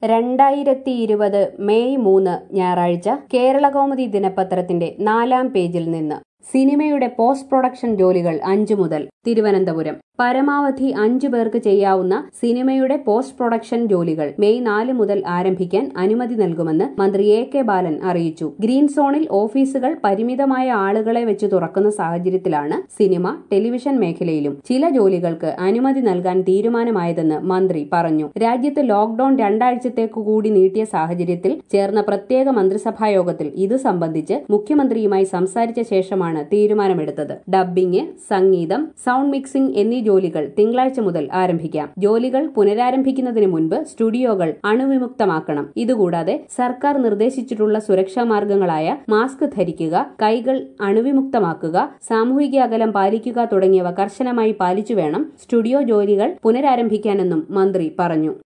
രണ്ടായിരത്തി ഇരുപത് മെയ് മൂന്ന് ഞായറാഴ്ച കേരളകൗമുദി ദിനപത്രത്തിന്റെ നാലാം പേജിൽ നിന്ന് സിനിമയുടെ പോസ്റ്റ് പ്രൊഡക്ഷൻ ജോലികൾ അഞ്ചു മുതൽ തിരുവനന്തപുരം പരമാവധി അഞ്ചു പേർക്ക് ചെയ്യാവുന്ന സിനിമയുടെ പോസ്റ്റ് പ്രൊഡക്ഷൻ ജോലികൾ മെയ് നാല് മുതൽ ആരംഭിക്കാൻ അനുമതി നൽകുമെന്ന് മന്ത്രി എ കെ ബാലൻ അറിയിച്ചു ഗ്രീൻ സോണിൽ ഓഫീസുകൾ പരിമിതമായ ആളുകളെ വെച്ച് തുറക്കുന്ന സാഹചര്യത്തിലാണ് സിനിമ ടെലിവിഷൻ മേഖലയിലും ചില ജോലികൾക്ക് അനുമതി നൽകാൻ തീരുമാനമായതെന്ന് മന്ത്രി പറഞ്ഞു രാജ്യത്ത് ലോക്ഡൌൺ രണ്ടാഴ്ചത്തേക്കു കൂടി നീട്ടിയ സാഹചര്യത്തിൽ ചേർന്ന പ്രത്യേക മന്ത്രിസഭാ യോഗത്തിൽ ഇത് സംബന്ധിച്ച് മുഖ്യമന്ത്രിയുമായി സംസാരിച്ച ശേഷമാണ് തീരുമാനമെടുത്തത് ഡബ്ബിംഗ് സംഗീതം സൗണ്ട് മിക്സിംഗ് എന്നീ ജോലികൾ തിങ്കളാഴ്ച മുതൽ ആരംഭിക്കാം ജോലികൾ പുനരാരംഭിക്കുന്നതിന് മുൻപ് സ്റ്റുഡിയോകൾ അണുവിമുക്തമാക്കണം ഇതുകൂടാതെ സർക്കാർ നിർദ്ദേശിച്ചിട്ടുള്ള സുരക്ഷാ മാർഗങ്ങളായ മാസ്ക് ധരിക്കുക കൈകൾ അണുവിമുക്തമാക്കുക സാമൂഹിക അകലം പാലിക്കുക തുടങ്ങിയവ കർശനമായി പാലിച്ചു വേണം സ്റ്റുഡിയോ ജോലികൾ പുനരാരംഭിക്കാനെന്നും മന്ത്രി പറഞ്ഞു